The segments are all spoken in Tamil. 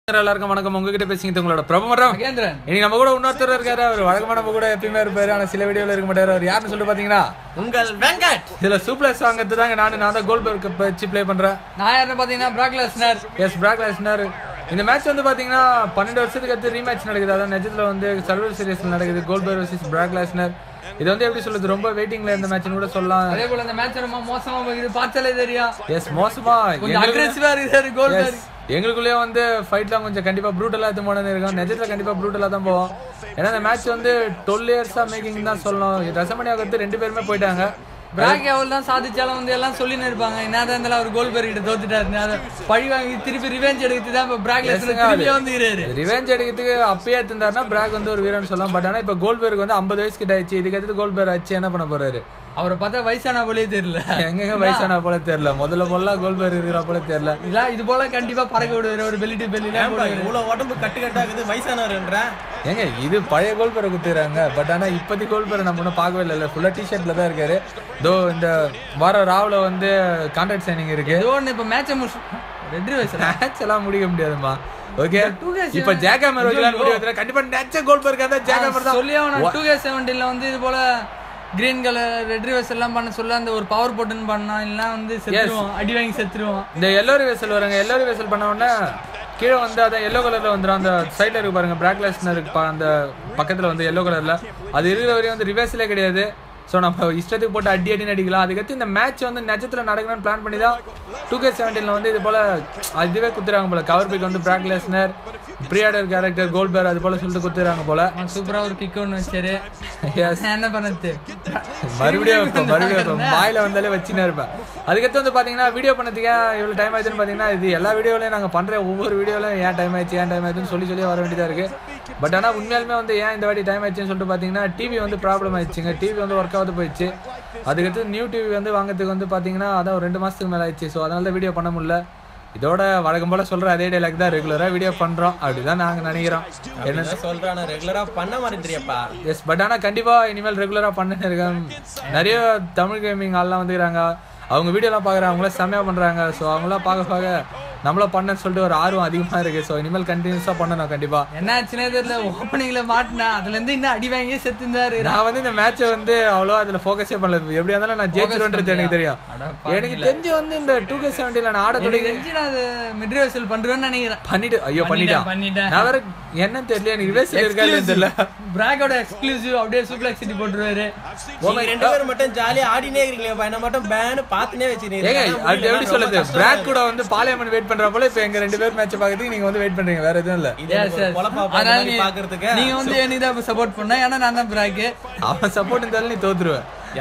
எல்லாருக்கும் வணக்கம் உங்ககிட்ட பேசிக்கிட்டு உங்களோட பிரபமரம் மகேந்திரன் இனி நம்ம கூட இன்னொருத்தர் இருக்காரு அவர் வழக்கமா நம்ம கூட எப்பயுமே இருப்பாரு ஆனா சில வீடியோல இருக்க மாட்டாரு அவர் யாருன்னு சொல்லிட்டு பாத்தீங்கன்னா உங்கள் வெங்கட் இதுல சூப்ளஸ் வாங்கிறது தாங்க நானு நான் தான் கோல் பேருக்கு வச்சு ப்ளே பண்றேன் நான் யாருன்னு பாத்தீங்கன்னா பிராக் லெஸ்னர் எஸ் பிராக் லேஸ்னர் இந்த மேட்ச் வந்து பாத்தீங்கன்னா பன்னெண்டு வருஷத்துக்கு அடுத்து ரீமேட்ச் நடக்குது அதான் நிஜத்துல வந்து சர்வர் சீரிஸ்ல நடக்குது கோல் பேர் வர்சஸ் பிராக் லேஸ்னர் இது வந்து எப்படி சொல்றது ரொம்ப வெயிட்டிங்ல இருந்த மேட்ச்னு கூட சொல்லலாம் அதே போல இந்த மேட்ச் ரொம்ப மோசமா போகுது பார்த்தாலே தெரியும் எஸ் மோசமா கொஞ்சம் அக்ரெசிவா இருக்குது கோல் Yes. எங்களுக்குள்ளேயே வந்து ஃபைட்லாம் கொஞ்சம் கண்டிப்பா ப்ரூட்டலா எடுத்து போனது இருக்கும் நிஜத்துல கண்டிப்பா ப்ரூட்டலா தான் போவோம் ஏன்னா இந்த மேட்ச் வந்து டுவெல் இயர்ஸா மேக்கிங் தான் சொல்லணும் ரசமணி ஆகிறது ரெண்டு பேருமே போயிட்டாங்க பிராக் எவ்வளவு தான் சாதிச்சாலும் வந்து எல்லாம் சொல்லின்னு இருப்பாங்க என்னதான் இருந்தாலும் அவர் கோல் பேர் கிட்ட தோத்துட்டாரு அதை பழி வாங்கி திருப்பி ரிவெஞ்ச் எடுத்து தான் இப்ப பிராக் லெஸ்னர் திருப்பி வந்துக்கிறாரு ரிவெஞ்ச் எடுக்கிறதுக்கு அப்பயே எடுத்திருந்தாருன்னா பிராக் வந்து ஒரு வீரன் சொல்லலாம் பட் ஆனா இப்ப கோல் பேருக்கு வந்து ஐம்பது வயசு கிட்ட ஆயிடுச்சு இதுக்கு அடுத்து கோல் பேர் ஆச்சு என்ன பண்ண போறாரு அவரை பார்த்தா வயசான போலே தெரியல எங்கெங்க வயசான போல தெரியல முதல்ல போல கோல் பேர் இருக்கிற போல தெரியல இதெல்லாம் இது போல கண்டிப்பா பறக்க விடுவாரு ஒரு பெல்லி டு பெல்லி ஏன்பா இவ்வளவு உடம்பு கட்டு கட்டாக்குது வயசானவர்ன்ற ஏங்க இது பழைய கோல் பேரை குத்துறாங்க பட் ஆனா இப்போதைக்கு கோல் பேரை நம்ம இன்னும் பார்க்கவே இல்லை ஃபுல்லா டிஷர்ட்ல தான் இருக்காரு தோ இந்த வார ராவ்ல வந்து கான்ட்ராக்ட் சைனிங் இருக்கு ஏதோ ஒண்ணு இப்ப மேட்சை முடிச்சு ரெண்டு வயசுல மேட்ச் எல்லாம் முடிக்க முடியாதுமா ஓகே two guys இப்ப ஜேகாமர் வைக்கலாம் முடிவு வைக்கிறேன் கண்டிப்பா நெச்ச கோல் பேருக்கு ஜேகாமர் தான் சொல்லி அவன டூ கே செவன்டீன்ல வந்து இது போல கிரீன் கலர் ரெட் ரிவர்ஸ் எல்லாம் பண்ண சொல்ல அந்த ஒரு பவர் போட்டுன்னு பண்ணா இல்லைன்னா வந்து செத்துருவோம் அடி வாங்கி செத்துருவோம் இந்த எல்லோரி வெசல் வராங்க எல்லோரி வெசல் பண்ண உடனே கீழே வந்து அதான் எல்லோ கலர்ல வந்துடும் அந்த சைடுல இருக்கு பாருங்க பிளாக் இருக்கு அந்த பக்கத்துல வந்து எல்லோ கலர்ல அது இருக்கிற வரையும் வந்து ரிவர்ஸ்லே கிடையாது ஸோ நம்ம இஷ்டத்துக்கு போட்டு அடி அடின்னு அடிக்கலாம் அதுக்கடுத்து இந்த மேட்ச் வந்து நிஜத்தில் நடக்கணும்னு பிளான் பண்ணி தான் டூ கே செவன்டீனில் வந்து இது போல அதுவே குத்துறாங்க போல கவர் பிக் வந்து பிராக் லெஸ்னர் பிரியாடர் கேரக்டர் கோல் பேர் அது போல சொல்லிட்டு குத்துறாங்க போல சூப்பரா ஒரு கிக் ஒன்று வச்சாரு எஸ் நான் என்ன பண்ணது மறுபடியும் வைப்பேன் மறுபடியும் வைப்பேன் வாயில வந்தாலே வச்சுனே இருப்பேன் அதுக்கடுத்து வந்து பாத்தீங்கன்னா வீடியோ பண்ணதுக்கு ஏன் இவ்வளவு டைம் ஆயிடுச்சுன்னு பாத்தீங்கன்னா இது எல்லா வீடியோலையும் நாங்க பண்ற ஒவ்வொரு வீடியோலையும் ஏன் டைம் ஆயிடுச்சு ஏன் டைம் ஆயிடுச்சுன்னு சொல்லி சொல்லி வர வேண்டியதா இருக்கு பட் ஆனா உண்மையாலுமே வந்து ஏன் இந்த வாட்டி டைம் ஆயிடுச்சுன்னு சொல்லிட்டு பாத்தீங்கன்னா டிவி வந்து ப்ராப்ளம் ஆயிடுச்சுங்க டிவி வந்து ஒர்க் ஆகுது போயிடுச்சு அதுக்கடுத்து நியூ டிவி வந்து வாங்குறதுக்கு வந்து பாத்தீங்கன்னா அதான் ஒரு ரெண்டு மாசத்துக்கு மேல ஆயிடுச்சு ஸோ அதனால தான் வீடியோ பண்ண முடியல இதோட வழக்கம் போல சொல்ற அதே டைலாக் தான் ரெகுலரா வீடியோ பண்றோம் அப்படிதான் நாங்க நினைக்கிறோம் என்ன என்ன சொல்றான ரெகுலரா பண்ண மாதிரி தெரியாப்பா எஸ் பட் ஆனால் கண்டிப்பாக இனிமேல் ரெகுலராக பண்ணிட்டு இருக்கேன் நிறைய தமிழ் கேமிங் ஆள்லாம் வந்துக்கிறாங்க அவங்க வீடியோலாம் பார்க்குறாங்க அவங்களாம் செம்மையாக பண்ணுறாங்க ஸோ அவங்களாம் பார்க்க பார்க்க நம்மளும் பண்ணன்னு சொல்லிட்டு ஒரு ஆர்வம் அதிகமாக இருக்குது ஸோ இனிமேல் கண்டினியூஸாக பண்ணணும் கண்டிப்பாக என்ன ஆச்சுன்னே தெரியல ஓப்பனிங்ல மாட்டினா அதுல இருந்து இன்னும் அடி வாங்கியே செத்துந்தாரு நான் வந்து இந்த மேட்சை வந்து அவ்வளோ அதில் ஃபோக்கஸே பண்ணல எப்படியா இருந்தாலும் நான் ஜெயிச்சிருன்றது எனக்கு தெரியும் அட எனக்கு தெரிஞ்சு வந்து இந்த டூ கே செவன்ட்டியில் நான் ஆட தொடங்கி தெரிஞ்சு நான் அது மிட் ரிவர்சல் பண்றேன்னு நினைக்கிறேன் பண்ணிட்டு ஐயோ பண்ணிட்டான் பண்ணிட்டேன் நான் வேற என்னன்னு தெரியல எனக்கு ரிவர்ஸ் இருக்கா இல்லைன்னு தெரியல பிராக்கோட எக்ஸ்க்ளூசிவ் அப்படியே சூப்ளெக்ஸ் சிட்டி போட்டுருவாரு நீங்க ரெண்டு பேரும் மட்டும் ஜாலியா ஆடினே இருக்கீங்களேப்பா என்ன மட்டும் பேனு பாத்துனே ஏங்க அது எப்படி சொல்லுது பிராக் கூட வந்து பாலியமன் வெயிட் பண்ற போல இப்ப எங்க ரெண்டு பேர் மேட்ச் பாக்கிறதுக்கு நீங்க வந்து வெயிட் பண்றீங்க வேற எதுவும் இல்ல Yes, yes. அதனால நீ- பாக்குறதுக்கு நீங்க வந்து எனக்கு தான் சப்போர்ட் பண்ண ஏன்னா நான் தான் பிராக்கு அவன் சப்போர்ட் இருந்தாலும் நீ தோத்துருவ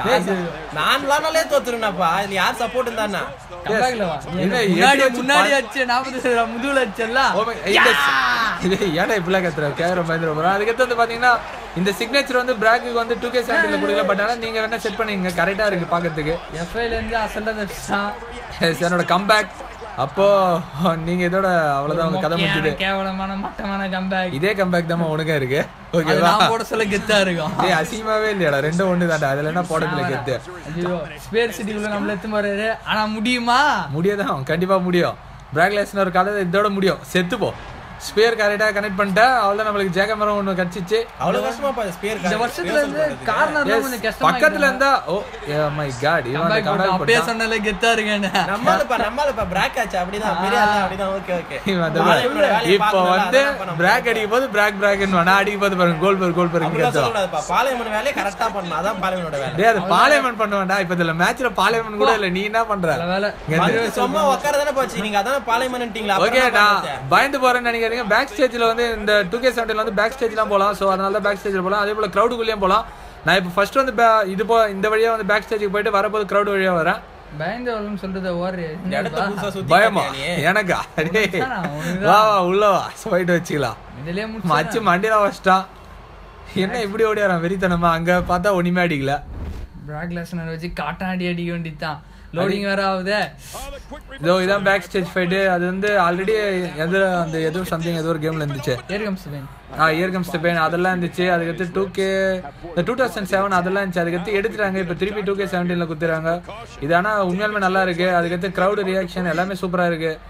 நான் விளாட்னாலே தோத்துருனாப்பா இதுல யார் சப்போர்ட் இருந்தானா கம்பேக்ல வா என்ன, முன்னாடி எப்படி வச்சு முன்னாடி அடிச்சு நாற்பது முதுகுல அடிச்சல Oh my- இந்த இது ஏன்டா இப்படிலாம் கத்துற கேமரா பயந்துட போறோம் அதுக்கடுத்து வந்து பாத்தீங்கன்னா இந்த சிக்னேச்சர் வந்து பிராக்கு வந்து டூ கே செவன்டில கொடுக்கல பட் ஆனா நீங்க வேணா செட் பண்ணீங்க கரெக்டா இருக்கு பாக்கிறதுக்கு எஃப்ஐல இருந்து அசல்டா தடிச்சான் Yes, என்னோட கம்பேக் அப்போ நீங்க இதோட அவ்வளவுதான் உங்க கதை முடிஞ்சுது கேவலமான மட்டமான கம்பேக் இதே கம்பேக் தான் உனக்கா இருக்கு அது ஓகேவா நான் போட சொல்ல கெத்தா இருக்கும் ஏய் அசிங்கமாவே இல்லையாடா ரெண்டும் ஒண்ணு தான்டா அதுல என்ன போடத்துல கெத்து ஐயோ ஸ்பேர் சிட்டிக்குள்ள நம்மள எத்து போறாரு ஆனா முடியுமா முடியாதான் கண்டிப்பா முடியும் பிராக் லேசனர் கதை இதோட முடியும் செத்து போ ஸ்பியர் கரெக்டா கனெக்ட் பண்ணிட்டா அவ்வளவுதான் நம்மளுக்கு ஜேகமரம் ஒண்ணு கிடைச்சிச்சு அவ்வளவு கஷ்டமாப்பா ஸ்பியர் இந்த வருஷத்துல இருந்து கார்னர் Yes, கொஞ்சம் கஷ்டமா பக்கத்துல இருந்தா ஓ மை காட் இவன் அந்த comeback போட்டு comeback அப்பயே போட்டான். சொன்னல கெத்தா இருக்கேன்னு நம்மளுப்பா நம்மளுப்பா பிராக் ஆச்சு அப்படிதான் பெரிய ஆளு அப்படிதான் ஓகே ஓகே இவன் அந்த மாதிரி. இப்போ வந்து பிராக் அடிக்கும் போது பிராக் பிராக்னு வேணா அடிக்கும் போது பாருங்க கோல் பேர் கோல் பேர் அப்படிலாம் சொல்லக்கூடாதுப்பா பாளையமன் வேலையை கரெக்டா பண்ணணும் அதான் பாளையமனோட வேலை டேய் அது பாலைமன் பண்ண வேண்டாம் இப்ப இதுல மேட்ச்ல பாலைமன் கூட இல்ல நீ என்ன பண்ற நல்ல வேலை வந்து சும்மா உட்கார தானே போச்சு நீங்க அதானே பாளையமன்ட்டீங்களா ஓகே நான் பயந்து போறேன்னு நினைக்கிறீங்க பேக் ஸ்டேஜ்ல வந்து இந்த டூ கே செவன்டில வந்து பேக் ஸ்டேஜ்லாம் போலாம் சோ அதனால தான் பேக் ஸ்டேஜ்ல போலாம் அதே போல கிரௌடுக்குள்ளேயும் போலாம் நான் இப்போ ஃபர்ஸ்ட் வந்து ba- இது போ இந்த வழியா வந்து பேக் ஸ்டேஜுக்கு போயிட்டு வரப்போது கிரௌட் வழியா வரேன் பயந்து வரணும்னு சொல்றது ஓரு இடத்த புதுசா சுத்தி பயமா காட்டியா நீ? எனக்கா டேய். அதானா, உனக்குதான். வா வா உள்ள வா போயிட்டு வச்சுக்கலாம் இதுலயே முடிச்சு மச்சு மண்டியில வச்சிட்டான் என்ன இப்படி ஓடியாரான் வெறித்தனமா அங்க பார்த்தா ஒண்ணுமே அடிக்கல பிராக் லெசனர் வச்சு காட்டாடி அடிக்க வேண்டியதுதான் லோடிங் வேற ஆகுதே இதோ இதான் பேக் ஸ்டேஜ் ஃபைட்டு அது வந்து ஆல்ரெடி எது அந்த ஏதோ சம்திங் ஏதோ ஒரு கேம்ல இருந்துச்சு here comes pain ah here comes pain அதெல்லாம் இருந்துச்சு அதுக்கடுத்து டூ கே இந்த டூ தௌசண்ட் செவன் அதெல்லாம் இருந்துச்சு அதுக்கடுத்து எடுத்துட்டாங்க இப்போ திருப்பி டூ கே செவன்டீனில் குத்துறாங்க இது ஆனால் உண்மையாலுமே நல்லா இருக்கு அதுக்கடுத்து க்ரௌடு ரியாக்ஷன் எல்லாமே சூப்பராக இருக்கு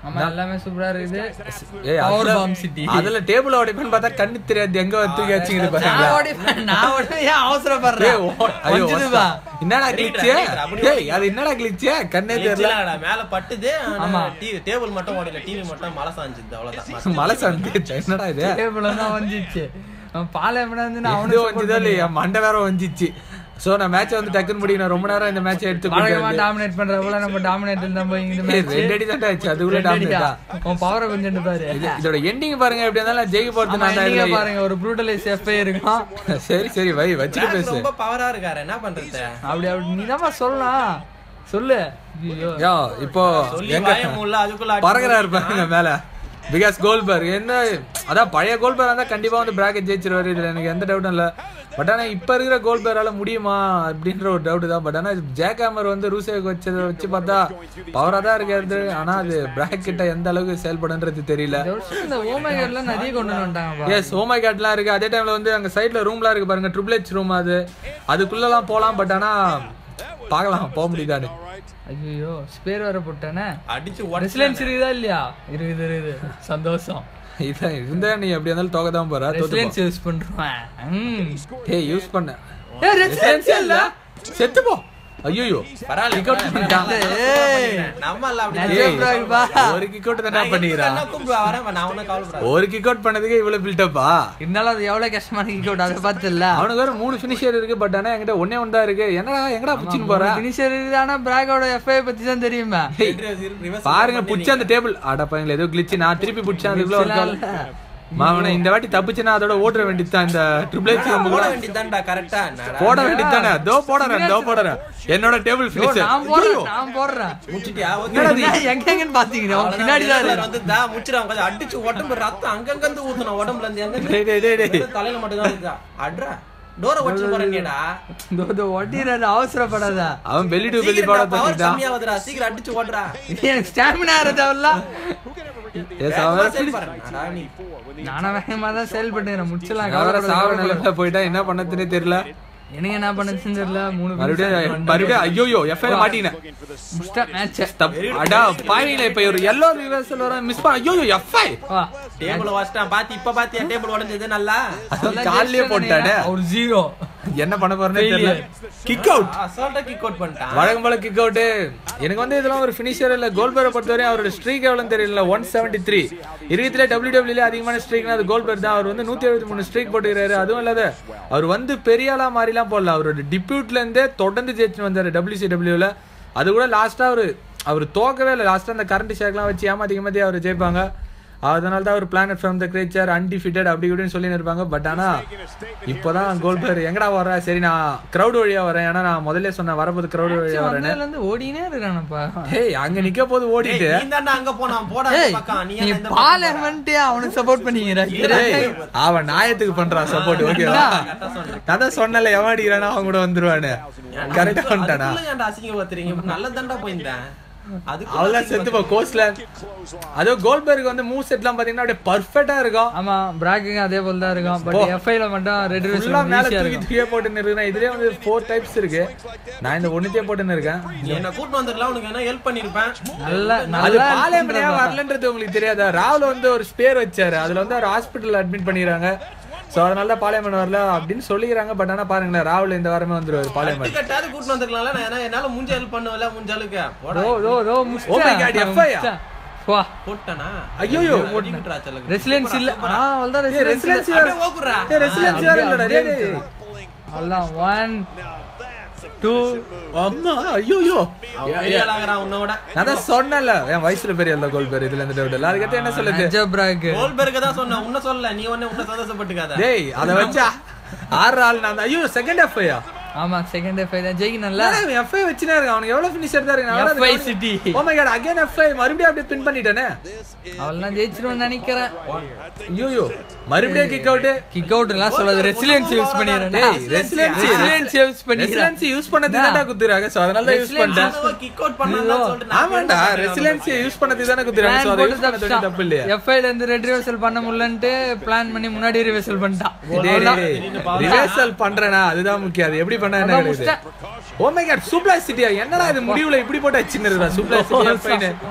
ஆமா எல்லாமே சூப்பரா இருக்குது ஏய், பவர் அதுல- பாம் சிட்டி அதுல டேபிள் உடைப்பேன்னு பார்த்தா கண்ணு தெரியாது எங்க தூக்கி வச்சுக்கிட்டு பாருங்க நான் ஓடி- நான் ஓடி ஏன் அவசரப்படுறேன் ஏய், ஓ- ஐயோ, கொஞ்சதுப்பா. என்னடா கிழிச்சு ஏய் அது என்னடா கிழிச்சு கண்ணே தெரியல இல்லடா, மேல பட்டுது ஆமா. ஆமா டேபிள் மட்டும் ஓடல டிவி மட்டும் மழை சாஞ்சிது அவ்வளவுதான் மலை சந்துச்சு என்னடா இது டேபிள் தான் வந்துச்சு அவன் பாலைவனம் வந்து இது அவனுக்கு வந்துதோ இல்லையா மண்டை வேற வந்துச்சு சோ நான் மேட்ச் வந்து டக்குன்னு முடிக்கணும் ரொம்ப நேரம் இந்த மேட்ச் எடுத்து வழக்கமா கொடுத்தேன். டாமினேட் பண்றப்பல நம்ம டாமினேட் நம்ம இந்த ஏய், மேட்ச் ரெண்டு அடி தான்டா ஆச்சு அதுக்குள்ள டாமினேட்டா உன் பவரை கொஞ்சம் பாரு இதோட எண்டிங் பாருங்க எப்படி இருந்தாலும் ஜெயிக்க போறது ஆமா, நான் தான் இன்னைக்கே இதுல. பாருங்க ஒரு ப்ரூட்டலைஸ் எஃப்ஐ இருக்கான் சரி சரி வை வச்சுட்டு Black பேசு ரொம்ப பவரா இருக்காரு என்ன பண்றது அப்படி அப்படி நீ சொல்லலாம் சொல்லு ஐயோ யா இப்போ சொல்லி எங்க பயம் இல்ல அதுக்குள்ள அடி- பறகுறாரு பாருங்க மேல பிகாஸ் கோல்பர்க் என்ன அதான் பழைய கோல்பர் இருந்தா கண்டிப்பா வந்து பிராக்கெட் ஜெயிச்சிருவாரு இதுல எனக்கு எந்த டவுட்டும் இல்ல பட் ஆனா இப்ப இருக்கிற கோல்பேரால முடியுமா அப்படின்ற ஒரு டவுட் தான் பட் ஆனா ஜேக் ஹேமர் வந்து ரூசேக்கு வச்சதை வச்சு பார்த்தா பவரா தான் இருக்காரு ஆனா அது பிராக்கெட்ட எந்த அளவுக்கு செயல்படுன்றது தெரியல இந்த வருஷம் இந்த ஓமேகர்ல நிறைய கொண்டு வந்துட்டாங்க எஸ் ஓமை காட்லாம் இருக்கு அதே டைம்ல வந்து அங்க சைடுல ரூம்லாம் இருக்கு பாருங்க ட்ரிபிள் ஹெச் ரூம் அது அதுக்குள்ளலாம் போலாம் பட் ஆனா பார்க்கலாம் போக முடியுதான்னு ஐயோ ஸ்பேர் வேற போட்டானே அடிச்சு உடச்சு ரெசிலன்ஸ் இருக்குதா இல்லையா இருக்குது இருக்குது சந்தோஷம் இதான் இருந்தா நீ எப்படி இருந்தாலும் தோக்க தான் போற தோத்து ரெசிலன்ஸ் யூஸ் பண்றேன் ம். ஏய் யூஸ் பண்ண ஏய், resilience இல்ல செத்து போ ஐயோ பரவாயில்ல Kick out பண்ணிட்டான். ஏய், நம்ம எல்லாம் அப்படி நிறைய ஏய், bro பா. ஒரு கிக் அவுட் தானே பண்ணிக்கிறான் என்ன கூப்பிடுவா வரேன் நான் ஒன்னும் கவலைப்படாத ஒரு கிக் அவுட் பண்ணதுக்கு இவ்வளவு பில்டப்பா இருந்தாலும் அது எவ்வளவு கஷ்டமான கிக் அவுட் அதை பார்த்துல அவனுக்கு வேற மூணு ஃபினிஷர் இருக்கு பட் ஆனா என்கிட்ட ஒன்னே ஒன்று தான் இருக்கு என்னடா எங்கடா புச்சின்னு போற பினிஷர் இருக்குது ஆனா பிராகோட எஃப்ஐ பத்தி தான் தெரியுமா Reverse பாருங்க புடிச்ச அந்த டேபிள் அட பாருங்களேன் ஏதோ கிளிச்சு நான் திருப்பி புடிச்சேன் அதுக்குள்ள ஒரு கால் மாவன இந்த வாட்டி தப்பிச்சுனா அதோட ஓட்டுற வேண்டியதுதான் இந்த ட்ரிபிள் எச் போட வேண்டியதுதான்டா கரெக்டா போட வேண்டியதுதானே தோ போடுறேன் தோ போடுறேன் என்னோட டேபிள் ஐயோ, நான் போடுறேன் நான் போடுறேன் முச்சிட்டியா என்ன, எங்க எங்கன்னு பாத்தீங்க அவன் பின்னாடி தான் இருக்கு. வந்து தா முச்சிரான் கொஞ்சம் அடிச்சு உடம்பு ரத்தம் அங்கங்க இருந்து ஊத்தணும் உடம்புல இருந்து எங்க டேய் டேய் டேய் டேய் தலையில மட்டும் தான் இருக்கா அட்ரா டோரை வச்சு போறேன்டா இதோ, இதோ ஒட்டிடுறாரு, அவசரப்படாத அவன் பெல்லி டு பெல்லி போட பவர் தூக்கிட்டான் கம்மியாவதுடா சீக்கிரம் அடிச்சு ஓடுறா எனக்கு ஸ்டாமினா தேவையில்ல எஸ் அவன் சரி பாரு அடா நீ நானும் வேகமா தான் செயல்பட்டுக்கிறேன் முடிச்சலாம் அவரை சாவ கவலைப்படாத. நிலைமையில போயிட்டா என்ன பண்ணதுன்னே தெரியல எனக்கு என்ன பண்ணுச்சுன்னு தெரியல மூணு மறுபடியும் மறுபடியும் ஐயோ எஃப்ஐஆர் மாட்டினேன் மேட்ச் அடா பாவிங்கள இப்ப ஒரு எல்லோ ரிவர்சல் வர மிஸ் பண்ண ஐயோ எஃப்ஐ வா டேபிள் வாசிட்டான் பாத்தி இப்ப பாத்தியா டேபிள் உடைஞ்சது நல்லா கால்லயே போட்டானே ஒரு ஜீரோ என்ன பண்ண போறேன்னு தெரியல கிக் அவுட் அசால்ட்டா கிக் அவுட் பண்ணிட்டான் வழக்கம் போல கிக் அவுட் எனக்கு வந்து இதெல்லாம் ஒரு ஃபினிஷர் இல்ல கோல்பேரை பொறுத்தவரையும் அவரோட ஸ்ட்ரீக் எவ்வளவு தெரியல ஒன் செவன்டி த்ரீ இருக்கிறதுல டபிள்யூ டபிள்யூல அதிகமான ஸ்ட்ரீக்னா அது கோல்பேர் தான் அவர் வந்து நூத்தி எழுபத்தி மூணு ஸ்ட்ரீக் போட்டுக்கிறாரு அதுவும் இல்லாத அவர் வந்து பெரிய ஆளா மாதிரிலாம் போடல அவரோட டிபியூட்ல இருந்தே தொடர்ந்து ஜெயிச்சுட்டு வந்தாரு டபிள்யூசி டபிள்யூல அது கூட லாஸ்டா அவரு அவர் தோக்கவே இல்லை லாஸ்டா அந்த கரண்ட் ஷேக்லாம் வச்சு ஏமாத்தி ஏமாத்தி அவர் ஜெயிப்பாங்க அதனால தான் ஒரு planet from the creature undefeated அப்படி இப்படின்னு சொல்லி இருப்பாங்க பட் ஆனா இப்போதான் கோல்பேர் எங்கடா வர சரி நான் கிரௌட் வழியா வரேன் ஏன்னா நான் முதல்ல சொன்னேன் வரப்போது கிரௌட் வழியா வரேன்னு வந்ததுல இருந்து ஓடினே இருக்கானப்பா ஏய் அங்க நிக்க போது ஓடிட்டு நீ தானே அங்க போனான் போடா ஏய் பக்கம் நீ நீ என்ன இந்த பார்லிமெண்ட் அவனுக்கு சப்போர்ட் பண்ணிக்கிற ஏய், அவன் நாயத்துக்கு பண்றான் சப்போர்ட் ஓகேவா நான் தான் சொன்னல எவன் அடிக்கிறானா அவன் கூட வந்துருவானு கரெக்டா வந்துட்டானா அதுக்குள்ள ஏன்டா அசிங்கம் பாத்துறீங்க நல்லதான்டா போயிருந்தேன் அதுக்கு அவெல்லாம் செத்து போ கோஸ்ட்ல அதோ கோல்பர்க் வந்து மூவ் செட்லாம் பாத்தீங்கன்னா அப்படியே பர்ஃபெக்ட்டா இருக்கும் ஆமா பிராக்கிங் அதே போல தான் இருக்கும் பட் எஃப்ஐல மட்டும் ரெட் ஃபுல்லா மேல ஈஸியா தூக்கி இருக்கும் தூக்கியே போட்டுன்னு இருக்கேன் இதுலயே வந்து ஃபோர் டைப்ஸ் இருக்கு நான் இந்த ஒண்ணுத்தே போட்டுன்னு இருக்கேன் நீ என்ன கூட்டு வந்திருக்கலாம் உனக்கு என்ன ஹெல்ப் பண்ணிருப்பேன் நல்லா அது நல்லா பாளையமலையா வரலன்றது உங்களுக்கு தெரியாதா ராகுல் வந்து ஒரு ஸ்பேர் வச்சாரு அதுல வந்து அவர் ஹாஸ்பிட்டல் அட்மிட் பண்ணிடுறாங்க சோ அதனால தான் பாளையமலை வரல அப்படின்னு சொல்லிக்கிறாங்க பட் ஆனா பாருங்களேன் ராகுல் இந்த வாரமே வந்துருவாரு பாளையமலை கட்டாவது கூட்டு வந்திருக்கலாம்ல நான் என்ன- என்னால முடிஞ்ச ஹெல்ப் பண்ணுவல முடிஞ்ச அளவுக்கு போடா row row row Oh my God, FI யா? வா போட்டனா ஐயோ ரெசிலன்ஸ் இல்ல ஆ அவ்வளவுதான் ரெசிலன்ஸ் ரெசிலன்ஸ் அப்படியே ஓக்குறா ரெசிலன்ஸ் வேற இல்லடா டேய் டேய். அவ்வளவுதான் ஒன் டூ அம்மா ஐயோ பெரியாளாகிறான் உன்னோட நான் தான் சொன்னல என் வயசுல பெரிய இல்ல கோல் பேர் இதுல இருந்து டவுட் இல்ல அதுக்கடுத்து என்ன சொல்லுது அஜோ பிராக் கோல்பெர்க் தான் சொன்னேன் உன்ன சொல்ல நீ ஒண்ணு உன்ன சந்தோஷப்பட்டுக்காத டேய் அத வச்சா ஆறு ஆள் நான் ஐயோ செகண்ட் எஃப் ஐயா ஆமா செகண்ட் எஃப்ஐ தான் ஜெயிக்கணும்ல எஃப் ஐ வச்சுனே இருக்கான் அவனுக்கு எவ்வளவு ஃபினிஷர் தான் இருக்கு FI City. Oh my God again F I மறுபடியும் அப்படியே பின் பண்ணிட்டானே அவெல்லாம் ஜெயிச்சிருவேன் நினைக்கிறேன் ஐயோ மறுபடியும் கிக் அவுட் கிக் அவுட் எல்லாம் சொல்லாது ரெசிலியன்ஸ் யூஸ் பண்ணிடுறேன் டேய் ரெசிலன்ஸ் ரெசிலியன்ஸ் யூஸ் பண்ணிடுறேன் ரெசிலன்ஸ் யூஸ் பண்ணதுக்கு தான்டா குத்துறாங்க சோ அதனால தான் யூஸ் பண்ணிட்டேன் கிக் அவுட் பண்ணலாம் சொல்லிட்டு நான் ஆமாண்டா ரெசிலன்ஸ் யூஸ் பண்ணதுக்கு தானே குத்துறாங்க சோ அதை யூஸ் பண்ணது தப்பு இல்லையா எஃப்ஐல இருந்து ரெட் ரிவர்சல் பண்ண முடியலன்ட்டு பிளான் பண்ணி முன்னாடி ரிவர்சல் பண்ணிட்டான் ரிவர்சல் பண்றேனா அதுதான் முக்கியம் அது எப்படி பண்ணா என்ன அதான் கிடையாது முடிச்சிட்டேன். ஓ மை காட் சூப்ளா சிட்டியா என்னடா இது முடிவுல இப்படி போட்டு வச்சிருந்தா சூப்ளா சிட்டி ஃபைன்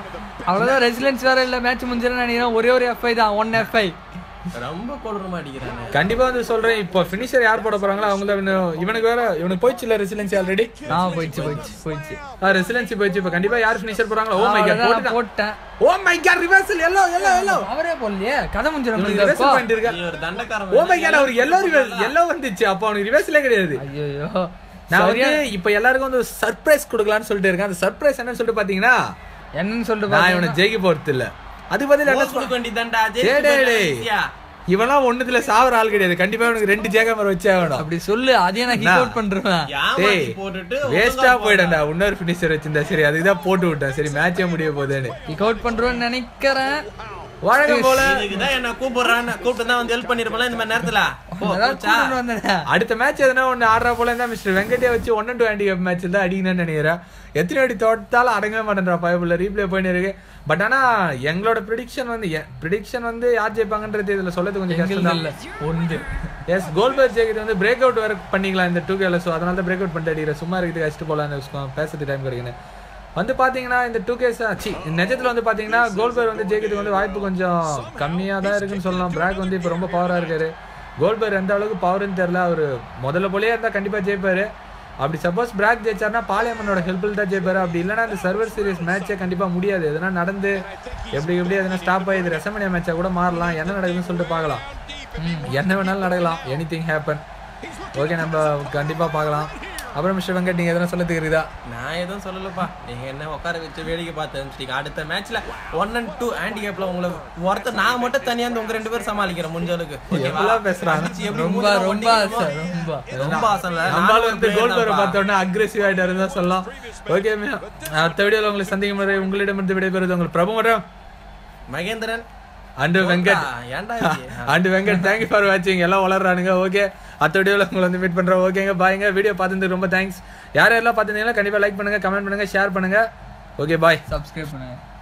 அவ்வளவுதான் ரெசிலன்ஸ் வேற இல்ல மேட்ச் முடிஞ்சிடும் நினைக்கிறேன் ஒரே ஒரு எஃப்ஐ தான் ஒன் எஃப்ஐ ரொம்ப கொடூரமா அடிக்கிறானே கண்டிப்பா வந்து சொல்றேன் இப்போ ஃபினிஷர் யார் போட போறாங்களோ அவங்க தான் இன்னும் இவனுக்கு வேற இவனுக்கு போயிடுச்சு இல்ல ரெசிலன்சி ஆல்ரெடி ஆ போயிடுச்சு போயிடுச்சு போயிடுச்சு ரெசிலன்சி போயிடுச்சு இப்போ கண்டிப்பா யார் ஃபினிஷர் போறாங்களோ ஓ மை காட் அவ்வளவுதான் நான் போட்டுட்டான் போட்டேன் oh my God reversal yellow yellow yellow அவரே போடலையே கதை முடிஞ்சிடும் இவனுக்கு ரிவர்சல் பாயிண்ட் இருக்கா நீ ஒரு தண்டக்காரன் ஓ மை காட் அவருக்கு எல்லோ ரிவர்ஸ் எல்லோ வந்துச்சு அப்போ அவனுக்கு ரிவர்ஸ்லே கிடையாது ஐயோ நான் வந்து இப்போ எல்லாருக்கும் வந்து சர்ப்ரைஸ் கொடுக்கலாம்னு சொல்லிட்டு இருக்கேன் அந்த சர்ப்ரைஸ் என்னன்னு சொல்லிட்டு பாத்தீங்கன்னா என்னன்னு சொல்லிட்டு நான் பாத்தீங்கன்னா- இவனை ஜெயிக்க போறது இல்ல அது பதில் என்ன கொடுக்க வேண்டியதான்டா டேய், டேய், டேய். இவெல்லாம் ஒண்ணுத்துல சாவர ஆள் கிடையாது கண்டிப்பா இவனுக்கு ரெண்டு ஜேகமர் வச்சே ஆகணும் அப்படி சொல்லு அதையே நான் கிக் அவுட் பண்றேன் டேய் போட்டுட்டு வேஸ்டா போயிடண்டா இன்னொரு ஃபினிஷர் வச்சிருந்தா சரி அதுக்கு தான் போட்டு விட்டேன் சரி மேட்சே முடிய போகுதுன்னு கிக் அவுட் பண்றோம்னு நினைக்கிறேன் வழக்கம் போல இதுக்குதான் என்ன கூப்பிடுறான்னு கூப்பிட்டு தான் வந்து ஹெல்ப் பண்ணிருப்பல இந்த மாதிரி நேரத்துல போ, அதான் போச்சா? கூட்டிட்டு வந்தேன் அடுத்த மேட்ச் எதனா ஒன்னு ஆடுறா போல இருந்தா மிஸ்டர் வெங்கடே வச்சு ஒன் டூ ஹேண்டிகேப் மேட்ச் தான் அடிக்கணும்னு நினைக்கிறேன் எத்தனை அடி தோட்டாலும் அடங்கவே மாட்டேன்றா பயப்புல ரீப்ளே போயின்னு இருக்கு பட் ஆனா எங்களோட ப்ரிடிக்ஷன் வந்து ப்ரிடிக்ஷன் வந்து யார் ஜெயிப்பாங்கன்றது இதுல சொல்றது கொஞ்சம் கஷ்டம் தான் இல்ல ஒன்று எஸ் கோல்பர்க் ஜெயிக்கிறது வந்து பிரேக் அவுட் வேற பண்ணிக்கலாம் இந்த டூ கேல ஸோ அதனால தான் பிரேக் அவுட் பண்ணிட்டு அடிக்கிறேன் சும்மா இருக்குது கஷ்டம் போலான்னு வச்சுக்கோங்க பேசுறது டைம் கிடைக்குன்னு வந்து பாத்தீங்கன்னா இந்த டூ கேஸ் சி நிஜத்துல வந்து பாத்தீங்கன்னா கோல்பர்க் வந்து ஜெயிக்கிறதுக்கு வந்து வாய்ப்பு கொஞ்சம் கம்மியா தான் இருக்குன்னு சொல்லலாம் பிராக் வந்து இப்போ ரொம்ப பவரா இருக்காரு கோல்பர்க் எந்த அளவுக்கு பவர்னு தெரியல அவரு முதல்ல போலயே இருந்தா கண்டிப்பா ஜெயிப்பாரு அப்படி சப்போஸ் பிராக் ஜெயிச்சார்னா பாலியம்மனோட ஹெல்ப்பில் தான் ஜெயிப்பாரு அப்படி இல்லைன்னா இந்த சர்வர் சீரிஸ் மேட்சே கண்டிப்பா முடியாது எதனா நடந்து எப்படி எப்படி எதனா ஸ்டாப் ஆகி இது ரெசமனியா மேட்சா கூட மாறலாம் என்ன நடக்குதுன்னு சொல்லிட்டு பார்க்கலாம் என்ன வேணாலும் நடக்கலாம் எனி திங் ஹேப்பன் ஓகே நம்ம கண்டிப்பா பார்க்கலாம் அப்புறம் மிஸ்டர் வெங்கட் நீங்க எதனா சொல்ல தெரியுதா நான் எதுவும் சொல்லலப்பா நீங்க என்ன உட்கார வச்சு வேடிக்கை பார்த்து அனுப்பிச்சிட்டீங்க அடுத்த மேட்ச்ல ஒன் அண்ட் டூ ஹேண்டிகேப்ல உங்களை ஒருத்தர் நான் மட்டும் தனியா இருந்து உங்க ரெண்டு பேரும் சமாளிக்கிறேன் முடிஞ்ச அளவுக்கு ஓகேவா? எவ்வளவு பேசுறாங்க? அடிச்சு எப்படி ரொம்ப மூஞ்சில ரொம்ப ஒண்டிக்கிறோமோ? ஆசை, ரொம்ப ரொம்ப ஆசை இல்ல. நம்மளால நானும் வந்து ஒரு கோல் player பேரை தான்ப்பா. பார்த்த உடனே அக்ரெசிவ் ஆயிட்டாரு தான் சொல்லலாம் ஓகே அடுத்த வீடியோல உங்களை சந்திக்கும் முறை உங்களிடமிருந்து விடைபெறுவது உங்கள் பிரபு மற்றும் மகேந்திரன் அண்டு வெங்கட் ஏன்டா இது? அண்ட் வெங்கட் தேங்க்யூ ஃபார் வாட்சிங் எல்லாம் வளர்றானுங்க ஓகே அடுத்த வீடியோவில் உங்களை வந்து மீட் பண்ணுறோம் ஓகேங்க பாய்ங்க வீடியோ பார்த்துட்டு ரொம்ப தேங்க்ஸ் யார் யாரெல்லாம் பார்த்துருந்தீங்களா கண்டிப்பாக லைக் பண்ணுங்க கமெண்ட் பண்ணுங்க ஷேர் பண்ணுங்க ஓகே பாய் சப்ஸ்கிரைப் பண்ணுங்க